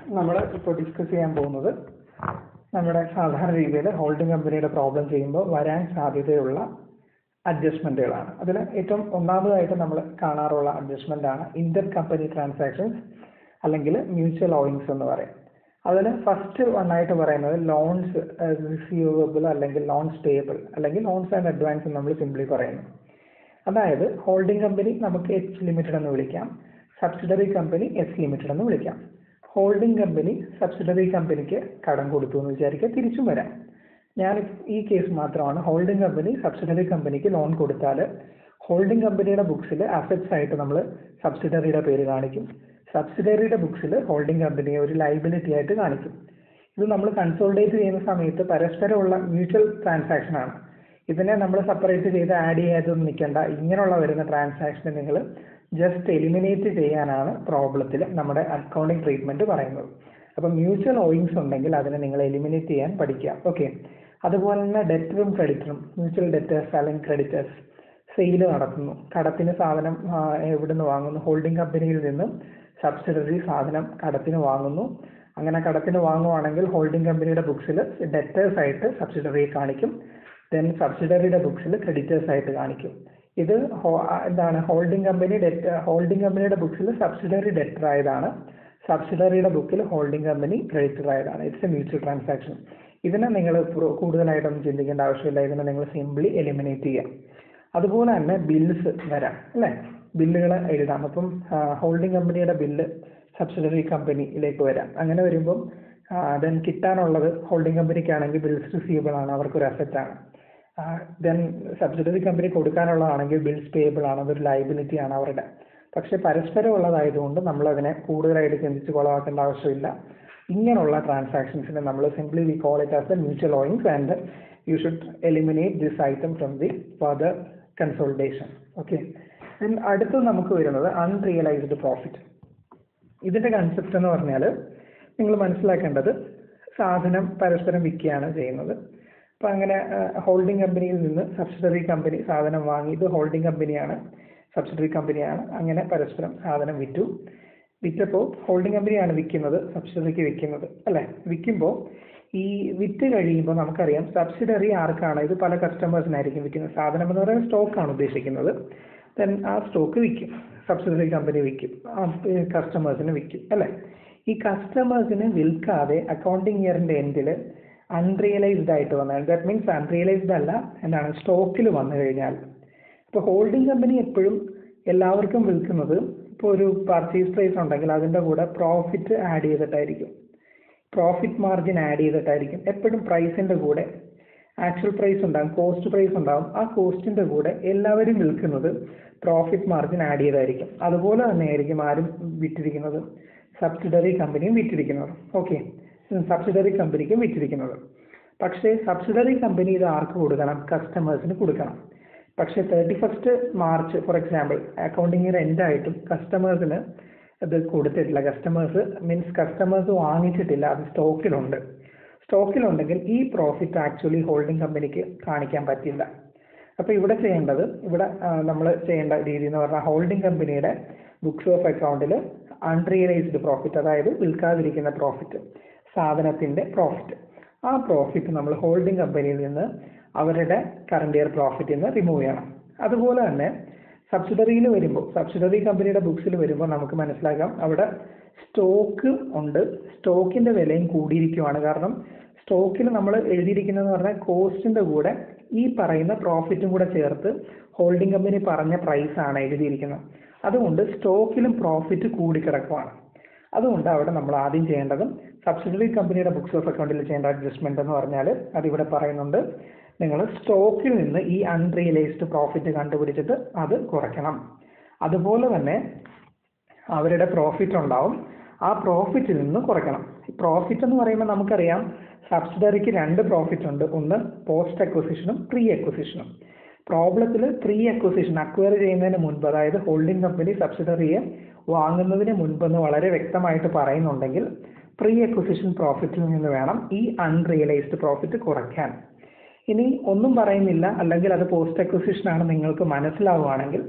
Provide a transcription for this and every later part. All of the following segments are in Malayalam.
നമ്മൾ ഇപ്പോൾ ഡിസ്കസ് ചെയ്യാൻ പോകുന്നത് നമ്മുടെ സാധാരണ രീതിയിൽ ഹോൾഡിംഗ് കമ്പനിയുടെ പ്രോബ്ലം ചെയ്യുമ്പോൾ വരാൻ സാധ്യതയുള്ള അഡ്ജസ്റ്റ്മെന്റുകളാണ് അതിൽ ഏറ്റവും ഒന്നാമതായിട്ട് നമ്മൾ കാണാറുള്ള അഡ്ജസ്റ്റ്മെന്റ് ആണ് ഇന്റർ കമ്പനി ട്രാൻസാക്ഷൻസ് അല്ലെങ്കിൽ മ്യൂച്വൽ ഓയിങ്സ് എന്ന് പറയും അതിൽ ഫസ്റ്റ് വൺ ആയിട്ട് പറയുന്നത് ലോൺസ് റിസീവബിൾ അല്ലെങ്കിൽ ലോൺസ് പേയബിൾ അല്ലെങ്കിൽ ലോൺസ് ആൻഡ് അഡ്വാൻസ് എന്ന് നമ്മൾ സിംപ്ലി പറയുന്നു അതായത് ഹോൾഡിംഗ് കമ്പനി നമുക്ക് എച്ച് ലിമിറ്റഡ് എന്ന് വിളിക്കാം സബ്സിഡറി കമ്പനി എസ് ലിമിറ്റഡ് എന്ന് വിളിക്കാം ഹോൾഡിംഗ് കമ്പനി സബ്സിഡറി കമ്പനിക്ക് കടം കൊടുത്തു എന്ന് വിചാരിക്കുക തിരിച്ചും വരാം ഞാൻ ഈ കേസ് മാത്രമാണ് ഹോൾഡിംഗ് കമ്പനി സബ്സിഡറി കമ്പനിക്ക് ലോൺ കൊടുത്താൽ ഹോൾഡിംഗ് കമ്പനിയുടെ ബുക്സിൽ അസറ്റ്സ് ആയിട്ട് നമ്മൾ സബ്സിഡറിയുടെ പേര് കാണിക്കും സബ്സിഡറിയുടെ ബുക്സിൽ ഹോൾഡിംഗ് കമ്പനിയെ ഒരു ലൈബിലിറ്റി ആയിട്ട് കാണിക്കും ഇത് നമ്മൾ കൺസോൾഡേറ്റ് ചെയ്യുന്ന സമയത്ത് പരസ്പരമുള്ള മ്യൂച്വൽ ട്രാൻസാക്ഷൻ ആണ് ഇതിനെ നമ്മൾ സെപ്പറേറ്റ് ചെയ്ത് ആഡ് ചെയ്യാതൊന്നും നിൽക്കേണ്ട ഇങ്ങനെയുള്ള വരുന്ന ട്രാൻസാക്ഷനെ നിങ്ങൾ ജസ്റ്റ് എലിമിനേറ്റ് ചെയ്യാനാണ് പ്രോബ്ലത്തിൽ നമ്മുടെ അക്കൗണ്ടിങ് ട്രീറ്റ്മെന്റ് പറയുന്നത് അപ്പം മ്യൂച്വൽ ഓയിങ്സ് ഉണ്ടെങ്കിൽ അതിനെ നിങ്ങൾ എലിമിനേറ്റ് ചെയ്യാൻ പഠിക്കുക ഓക്കെ അതുപോലെ തന്നെ ഡെറ്ററും ക്രെഡിറ്ററും മ്യൂച്വൽ ഡെറ്റേഴ്സ് അല്ലെങ്കിൽ ക്രെഡിറ്റേഴ്സ് സെയിൽ നടത്തുന്നു കടത്തിന് സാധനം എവിടുന്ന് വാങ്ങുന്നു ഹോൾഡിംഗ് കമ്പനിയിൽ നിന്നും സബ്സിഡറി സാധനം കടത്തിന് വാങ്ങുന്നു അങ്ങനെ കടത്തിന് വാങ്ങുവാണെങ്കിൽ ഹോൾഡിംഗ് കമ്പനിയുടെ ബുക്സിൽ ഡെറ്റേഴ്സ് ആയിട്ട് സബ്സിഡറിയെ കാണിക്കും ദെൻ സബ്സിഡറിയുടെ ബുക്സിൽ ക്രെഡിറ്റേഴ്സ് ആയിട്ട് കാണിക്കും ഇത് എന്താണ് ഹോൾഡിംഗ് കമ്പനി ഡെറ്റ് ഹോൾഡിംഗ് കമ്പനിയുടെ ബുക്സിൽ സബ്സിഡറി ഡെറ്റർ ആയതാണ് സബ്സിഡറിയുടെ ബുക്കിൽ ഹോൾഡിംഗ് കമ്പനി ക്രെഡിറ്റർ ആയതാണ് ഇറ്റ്സ് എ മ്യൂച്വൽ ട്രാൻസാക്ഷൻ ഇതിനെ നിങ്ങൾ കൂടുതലായിട്ടൊന്നും ചിന്തിക്കേണ്ട ആവശ്യമില്ല ഇതിനെ നിങ്ങൾ സിംപ്ലി എലിമിനേറ്റ് ചെയ്യാം അതുപോലെ തന്നെ ബിൽസ് വരാം അല്ലേ ബില്ലുകൾ എഴുതാം അപ്പം ഹോൾഡിംഗ് കമ്പനിയുടെ ബില്ല് സബ്സിഡറി കമ്പനിയിലേക്ക് വരാം അങ്ങനെ വരുമ്പം ദെൻ കിട്ടാനുള്ളത് ഹോൾഡിംഗ് കമ്പനിക്കാണെങ്കിൽ ബിൽസ് റിസീവബിൾ ആണ് അവർക്കൊരു അസറ്റ് ആണ് ദെൻ സബ്സിഡറി കമ്പനി കൊടുക്കാനുള്ളതാണെങ്കിൽ ബിൽസ് പേയബിൾ ആണ് അതൊരു ലൈബിലിറ്റി ആണ് അവരുടെ പക്ഷെ പരസ്പരം ഉള്ളതായതുകൊണ്ട് നമ്മൾ അതിനെ കൂടുതലായിട്ട് ചിന്തിച്ച് കുളമാക്കേണ്ട ആവശ്യമില്ല ഇങ്ങനെയുള്ള ട്രാൻസാക്ഷൻസിനെ നമ്മൾ simply we call it as a mutual owings and you should eliminate this item from the further consultation okay അടുത്തത് നമുക്ക് വരുന്നത് അൺറിയലൈസ്ഡ് പ്രോഫിറ്റ് ഇതിന്റെ കൺസെപ്റ്റ് എന്ന് പറഞ്ഞാൽ നിങ്ങൾ മനസ്സിലാക്കേണ്ടത് സാധനം പരസ്പരം വിൽക്കുകയാണ് ചെയ്യുന്നത് അപ്പം അങ്ങനെ ഹോൾഡിംഗ് കമ്പനിയിൽ നിന്ന് സബ്സിഡറി കമ്പനി സാധനം വാങ്ങി ഇത് ഹോൾഡിംഗ് കമ്പനിയാണ് സബ്സിഡറി കമ്പനിയാണ് അങ്ങനെ പരസ്പരം സാധനം വിറ്റു വിറ്റപ്പോൾ ഹോൾഡിംഗ് കമ്പനിയാണ് വിൽക്കുന്നത് സബ്സിഡറിക്ക് വിൽക്കുന്നത് അല്ലേ വിൽക്കുമ്പോൾ ഈ വിറ്റ് കഴിയുമ്പോൾ നമുക്കറിയാം സബ്സിഡറി ആർക്കാണ് ഇത് പല കസ്റ്റമേഴ്സിനായിരിക്കും വിൽക്കുന്നത് സാധനം എന്ന് പറയുന്നത് സ്റ്റോക്കാണ് ഉദ്ദേശിക്കുന്നത് ദെൻ ആ സ്റ്റോക്ക് വിൽക്കും സബ്സിഡറി കമ്പനി വിൽക്കും കസ്റ്റമേഴ്സിന് വിൽക്കും അല്ലേ ഈ കസ്റ്റമേഴ്സിന് വിൽക്കാതെ അക്കൗണ്ടിങ് ഇയറിന്റെ എൻഡിൽ അൺറിയലൈസ്ഡ് ആയിട്ട് വന്നാൽ ദാറ്റ് മീൻസ് അൺറിയലൈസ്ഡ് അല്ല എന്താണ് സ്റ്റോക്കിൽ വന്നു കഴിഞ്ഞാൽ ഇപ്പോൾ ഹോൾഡിംഗ് കമ്പനി എപ്പോഴും എല്ലാവർക്കും വിൽക്കുന്നത് ഇപ്പോൾ ഒരു പർച്ചേസ് പ്രൈസ് ഉണ്ടെങ്കിൽ അതിൻ്റെ കൂടെ പ്രോഫിറ്റ് ആഡ് ചെയ്തിട്ടായിരിക്കും പ്രോഫിറ്റ് മാർജിൻ ആഡ് ചെയ്തിട്ടായിരിക്കും എപ്പോഴും പ്രൈസിൻ്റെ കൂടെ ആക്ച്വൽ പ്രൈസ് ഉണ്ടാകും കോസ്റ്റ് പ്രൈസ് ഉണ്ടാകും ആ കോസ്റ്റിൻ്റെ കൂടെ എല്ലാവരും വിൽക്കുന്നത് പ്രോഫിറ്റ് മാർജിൻ ആഡ് ചെയ്തായിരിക്കും അതുപോലെ തന്നെയായിരിക്കും ആരും വിറ്റിരിക്കുന്നത് സബ്സിഡറി കമ്പനിയും വിറ്റിരിക്കുന്നത് ഓക്കെ സബ്സിഡറി കമ്പനിക്കും വിറ്റിരിക്കുന്നത് പക്ഷേ സബ്സിഡറി കമ്പനി ഇത് ആർക്ക് കൊടുക്കണം കസ്റ്റമേഴ്സിന് കൊടുക്കണം പക്ഷേ thirty first March for example accounting year end ആയിട്ടും കസ്റ്റമേഴ്സിന് ഇത് കൊടുത്തിട്ടില്ല കസ്റ്റമേഴ്സ് മീൻസ് കസ്റ്റമേഴ്സ് വാങ്ങിച്ചിട്ടില്ല അത് സ്റ്റോക്കിലുണ്ട് സ്റ്റോക്കിലുണ്ടെങ്കിൽ ഈ പ്രോഫിറ്റ് ആക്ച്വലി ഹോൾഡിംഗ് കമ്പനിക്ക് കാണിക്കാൻ പറ്റില്ല അപ്പോൾ ഇവിടെ ചെയ്യേണ്ടത് ഇവിടെ നമ്മൾ ചെയ്യേണ്ട രീതി എന്ന് പറഞ്ഞാൽ ഹോൾഡിംഗ് കമ്പനിയുടെ ബുക്സ് ഓഫ് അക്കൗണ്ടിൽ അൺറിയലൈസ്ഡ് പ്രോഫിറ്റ് അതായത് വിൽക്കാതിരിക്കുന്ന പ്രോഫിറ്റ് സാധനത്തിന്റെ പ്രോഫിറ്റ് ആ പ്രോഫിറ്റ് നമ്മൾ ഹോൾഡിംഗ് കമ്പനിയിൽ നിന്ന് അവരുടെ കറണ്ട് ഇയർ പ്രോഫിറ്റിൽ നിന്ന് റിമൂവ് ചെയ്യണം അതുപോലെ തന്നെ സബ്സിഡറിയിൽ വരുമ്പോൾ സബ്സിഡറി കമ്പനിയുടെ ബുക്സിൽ വരുമ്പോൾ നമുക്ക് മനസ്സിലാക്കാം അവിടെ സ്റ്റോക്ക് ഉണ്ട് സ്റ്റോക്കിന്റെ വിലയും കൂടിയിരിക്കുവാണ് കാരണം സ്റ്റോക്കിൽ നമ്മൾ എഴുതിയിരിക്കുന്നതെന്ന് പറഞ്ഞാൽ കോസ്റ്റിന്റെ കൂടെ ഈ പറയുന്ന പ്രോഫിറ്റും കൂടെ ചേർത്ത് ഹോൾഡിംഗ് കമ്പനി പറഞ്ഞ പ്രൈസ് ആണ് എഴുതിയിരിക്കുന്നത് അതുകൊണ്ട് സ്റ്റോക്കിലും പ്രോഫിറ്റ് കൂടിക്കിടക്കുവാണ് അതുകൊണ്ട് അവിടെ നമ്മൾ ആദ്യം ചെയ്യേണ്ടതും സബ്സിഡറി കമ്പനിയുടെ ബുക്സ് ഓഫ് അക്കൗണ്ടിൽ ചെയ്യേണ്ട അഡ്ജസ്റ്റ്മെന്റ് എന്ന് പറഞ്ഞാൽ അതിവിടെ പറയുന്നുണ്ട് നിങ്ങൾ സ്റ്റോക്കിൽ നിന്ന് ഈ അൺറിയലൈസ്ഡ് പ്രോഫിറ്റ് കണ്ടുപിടിച്ചിട്ട് അത് കുറയ്ക്കണം അതുപോലെ തന്നെ അവരുടെ പ്രോഫിറ്റ് ഉണ്ടാവും ആ പ്രോഫിറ്റിൽ നിന്ന് കുറയ്ക്കണം പ്രോഫിറ്റ് എന്ന് പറയുമ്പോൾ നമുക്കറിയാം സബ്സിഡറിക്ക് രണ്ട് പ്രോഫിറ്റ് ഉണ്ട് ഒന്ന് പോസ്റ്റ് അക്വസിഷനും പ്രീ അക്വസിഷനും പ്രോബ്ലത്തിൽ പ്രീ അക്വസിഷൻ അക്വയർ ചെയ്യുന്നതിന് മുൻപ് അതായത് ഹോൾഡിംഗ് കമ്പനി സബ്സിഡറിയെ വാങ്ങുന്നതിന് മുൻപെന്ന് വളരെ വ്യക്തമായിട്ട് പറയുന്നുണ്ടെങ്കിൽ പ്രീ അക്വസിഷൻ പ്രോഫിറ്റിൽ നിന്ന് വേണം ഈ അൺറിയലൈസ്ഡ് പ്രോഫിറ്റ് കുറയ്ക്കാൻ ഇനി ഒന്നും പറയുന്നില്ല അല്ലെങ്കിൽ അത് പോസ്റ്റ് അക്വസിഷൻ ആണ് നിങ്ങൾക്ക് മനസ്സിലാവുകയാണെങ്കിൽ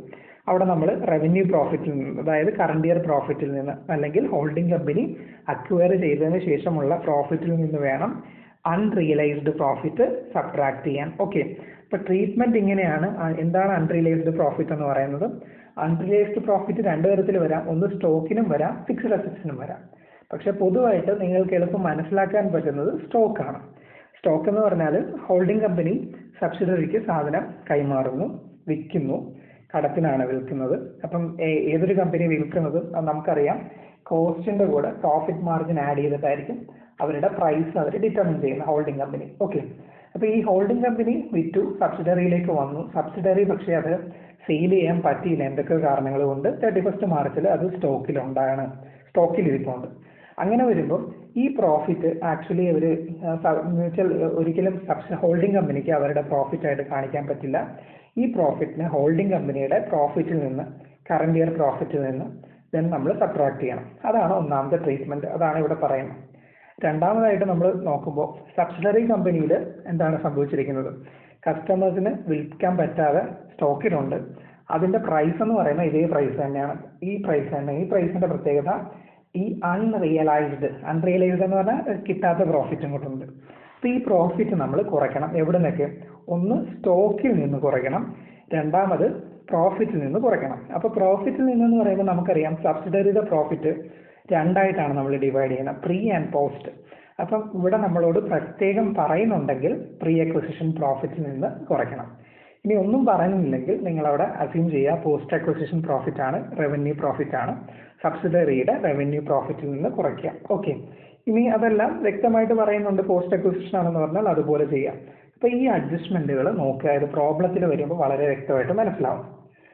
അവിടെ നമ്മൾ റവന്യൂ പ്രോഫിറ്റിൽ നിന്ന് അതായത് കറണ്ട് ഇയർ പ്രോഫിറ്റിൽ നിന്ന് അല്ലെങ്കിൽ ഹോൾഡിംഗ് കമ്പനി അക്വയർ ചെയ്തതിന് ശേഷമുള്ള പ്രോഫിറ്റിൽ നിന്ന് വേണം അൺറിയലൈസ്ഡ് പ്രോഫിറ്റ് സബ്ട്രാക്ട് ചെയ്യാൻ ഓക്കെ ഇപ്പൊ ട്രീറ്റ്മെന്റ് ഇങ്ങനെയാണ് ആ, എന്താണ് അൺറിയലൈസ്ഡ് പ്രോഫിറ്റ് എന്ന് പറയുന്നത് അൺറിയലൈസ്ഡ് പ്രോഫിറ്റ് രണ്ട് തരത്തിൽ വരാം ഒന്ന് സ്റ്റോക്കിനും വരാം ഫിക്സ്ഡ് അസറ്റ്സിനും വരാം പക്ഷെ പൊതുവായിട്ട് നിങ്ങൾക്ക് എളുപ്പം മനസ്സിലാക്കാൻ പറ്റുന്നത് സ്റ്റോക്കാണ് സ്റ്റോക്ക് എന്ന് പറഞ്ഞാൽ ഹോൾഡിംഗ് കമ്പനി സബ്സിഡറിക്ക് സാധനം കൈമാറുന്നു വിൽക്കുന്നു കടത്തിനാണ് വിൽക്കുന്നത് അപ്പം ഏ- ഏതൊരു കമ്പനി വിൽക്കുന്നത് അത് നമുക്കറിയാം കോസ്റ്റിന്റെ കൂടെ പ്രോഫിറ്റ് മാർജിൻ ആഡ് ചെയ്തിട്ടായിരിക്കും അവരുടെ പ്രൈസ് അവർ ഡിറ്റർമിൻ ചെയ്യുന്ന ഹോൾഡിംഗ് കമ്പനി ഓക്കെ അപ്പൊ ഈ ഹോൾഡിംഗ് കമ്പനി വിറ്റു സബ്സിഡറിയിലേക്ക് വന്നു സബ്സിഡറി പക്ഷേ അത് സെയിൽ ചെയ്യാൻ പറ്റിയില്ല എന്തൊക്കെ കാരണങ്ങൾ കൊണ്ട് തേർട്ടി ഫസ്റ്റ് മാർച്ചിൽ അത് സ്റ്റോക്കിൽ ഉണ്ടാണ് സ്റ്റോക്കിൽ ഇരിപ്പുണ്ട് അങ്ങനെ വരുമ്പോൾ ഈ പ്രോഫിറ്റ് ആക്ച്വലി അവർ മ്യൂച്വൽ ഒരിക്കലും സബ്സിഡി ഹോൾഡിംഗ് കമ്പനിക്ക് അവരുടെ പ്രോഫിറ്റ് ആയിട്ട് കാണിക്കാൻ പറ്റില്ല ഈ പ്രോഫിറ്റിനെ ഹോൾഡിംഗ് കമ്പനിയുടെ പ്രോഫിറ്റിൽ നിന്ന് കറണ്ട് ഇയർ പ്രോഫിറ്റിൽ നിന്ന് ദെൻ നമ്മൾ സബ്ട്രാക്ട് ചെയ്യണം അതാണ് ഒന്നാമത്തെ ട്രീറ്റ്മെന്റ് അതാണ് ഇവിടെ പറയുന്നത് രണ്ടാമതായിട്ട് നമ്മൾ നോക്കുമ്പോൾ സബ്സിഡറി കമ്പനിയിൽ എന്താണ് സംഭവിച്ചിരിക്കുന്നത് കസ്റ്റമേഴ്സിന് വിൽക്കാൻ പറ്റാതെ സ്റ്റോക്കിലുണ്ട് അതിന്റെ പ്രൈസ് എന്ന് പറയുന്നത് ഇതേ പ്രൈസ് തന്നെയാണ് ഈ പ്രൈസ് തന്നെ ഈ പ്രൈസിന്റെ പ്രത്യേകത ഈ അൺറിയലൈസ്ഡ് അൺറിയലൈസ്ഡ് എന്ന് പറഞ്ഞാൽ കിട്ടാത്ത പ്രോഫിറ്റ് ഇങ്ങോട്ടുണ്ട് അപ്പൊ ഈ പ്രോഫിറ്റ് നമ്മൾ കുറയ്ക്കണം എവിടെ നിന്നൊക്കെ ഒന്ന് സ്റ്റോക്കിൽ നിന്ന് കുറയ്ക്കണം രണ്ടാമത് പ്രോഫിറ്റിൽ നിന്ന് കുറയ്ക്കണം അപ്പൊ പ്രോഫിറ്റിൽ നിന്നെന്ന് പറയുമ്പോൾ നമുക്കറിയാം സബ്സിഡറിയുടെ പ്രോഫിറ്റ് രണ്ടായിട്ടാണ് നമ്മൾ ഡിവൈഡ് ചെയ്യുന്നത് പ്രീ ആൻഡ് പോസ്റ്റ് അപ്പം ഇവിടെ നമ്മളോട് പ്രത്യേകം പറയുന്നുണ്ടെങ്കിൽ പ്രീ അക്വസിഷൻ പ്രോഫിറ്റിൽ നിന്ന് കുറയ്ക്കണം ഇനി ഒന്നും പറയുന്നില്ലെങ്കിൽ നിങ്ങൾ അവിടെ അസ്യൂം ചെയ്യുക പോസ്റ്റ് അക്വസിഷൻ പ്രോഫിറ്റ് ആണ് റവന്യൂ പ്രോഫിറ്റ് ആണ് സബ്സിഡറിയുടെ റവന്യൂ പ്രോഫിറ്റിൽ നിന്ന് കുറയ്ക്കുക ഓക്കെ ഇനി അതെല്ലാം വ്യക്തമായിട്ട് പറയുന്നുണ്ട് പോസ്റ്റ് അക്വസിഷൻ ആണെന്ന് പറഞ്ഞാൽ അതുപോലെ ചെയ്യാം അപ്പൊ ഈ അഡ്ജസ്റ്റ്മെന്റുകൾ നോക്കുക ഇത് പ്രോബ്ലത്തിൽ വരുമ്പോൾ വളരെ വ്യക്തമായിട്ട് മനസ്സിലാവും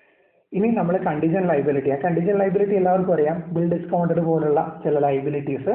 ഇനി നമ്മൾ കണ്ടീഷൻ ലൈബിലിറ്റി ആ കണ്ടീഷൻ ലൈബിലിറ്റി എല്ലാവർക്കും അറിയാം ബിൽ ഡിസ്കൗണ്ടഡ് പോലുള്ള ചില ലൈബിലിറ്റീസ്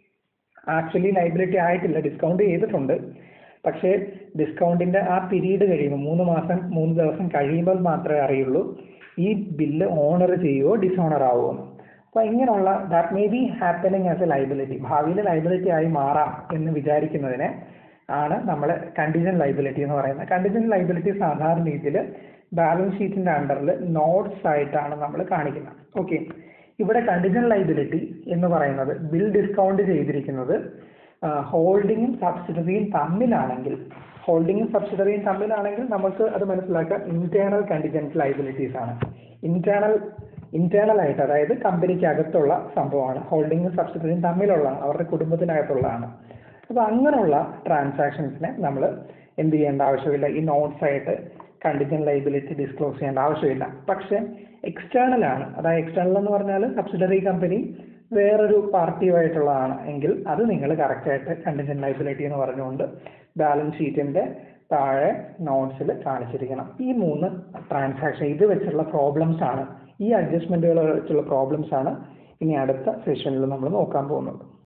ആക്ച്വലി ലൈബിലിറ്റി ആയിട്ടില്ല ഡിസ്കൗണ്ട് ചെയ്തിട്ടുണ്ട് പക്ഷേ ഡിസ്കൗണ്ടിന്റെ ആ പീരീഡ് കഴിയുമ്പോൾ മൂന്ന് മാസം മൂന്ന് ദിവസം കഴിയുമ്പോൾ മാത്രമേ അറിയുള്ളൂ ഈ ബില്ല് ഓണർ ചെയ്യുവോ ഡിസോണർ ആവുമോ എന്ന്. അപ്പൊ ഇങ്ങനെയുള്ള that may be happening as a liability ഭാവിയിൽ ലൈബിലിറ്റി ആയി മാറാം എന്ന് വിചാരിക്കുന്നതിനെ ആണ് നമ്മൾ കണ്ടീഷൻ ലൈബിലിറ്റി എന്ന് പറയുന്നത് കണ്ടീഷൻ ലൈബിലിറ്റി സാധാരണ രീതിയിൽ ബാലൻസ് ഷീറ്റിന്റെ അണ്ടറിൽ നോട്ട്സ് ആയിട്ടാണ് നമ്മൾ കാണിക്കുന്നത് ഓക്കെ ഇവിടെ കണ്ടീഷൻ ലൈബിലിറ്റി എന്ന് പറയുന്നത് ബിൽ ഡിസ്കൗണ്ട് ചെയ്തിരിക്കുന്നത് ഹോൾഡിങ്ങും സബ്സിഡറിയും തമ്മിലാണെങ്കിൽ ഹോൾഡിങ്ങും സബ്സിഡറിയും തമ്മിലാണെങ്കിൽ നമുക്ക് അത് മനസ്സിലാക്കാം ഇന്റേണൽ കണ്ടിജൻസ് ലൈബിലിറ്റീസ് ആണ് ഇന്റേണൽ ഇന്റേണൽ ആയിട്ട് അതായത് കമ്പനിക്ക് അകത്തുള്ള സംഭവമാണ് ഹോൾഡിങ്ങും സബ്സിഡറിയും തമ്മിലുള്ളതാണ് അവരുടെ കുടുംബത്തിനകത്തുള്ളതാണ് അപ്പൊ അങ്ങനെയുള്ള ട്രാൻസാക്ഷൻസിനെ നമ്മൾ എന്ത് ചെയ്യേണ്ട ആവശ്യമില്ല ഈ നോട്ട്സ് ആയിട്ട് കണ്ടിജൻ ലൈബിലിറ്റി ഡിസ്ക്ലോസ് ചെയ്യേണ്ട ആവശ്യമില്ല പക്ഷെ എക്സ്റ്റേണൽ ആണ് അതായത് എക്സ്റ്റേണൽ എന്ന് പറഞ്ഞാൽ സബ്സിഡറി കമ്പനി വേറൊരു പാർട്ടിയുമായിട്ടുള്ളതാണ് എങ്കിൽ അത് നിങ്ങൾ കറക്റ്റായിട്ട് കണ്ടിജൻ ലൈബിലിറ്റി എന്ന് പറഞ്ഞുകൊണ്ട് ബാലൻസ് ഷീറ്റിന്റെ താഴെ നോട്ട്സിൽ കാണിച്ചിരിക്കണം ഈ മൂന്ന് ട്രാൻസാക്ഷൻ ഇത് വെച്ചുള്ള പ്രോബ്ലംസ് ആണ് ഈ അഡ്ജസ്റ്റ്മെന്റുകൾ വെച്ചുള്ള പ്രോബ്ലംസ് ആണ് ഇനി അടുത്ത സെഷനിൽ നമ്മൾ നോക്കാൻ പോകുന്നത്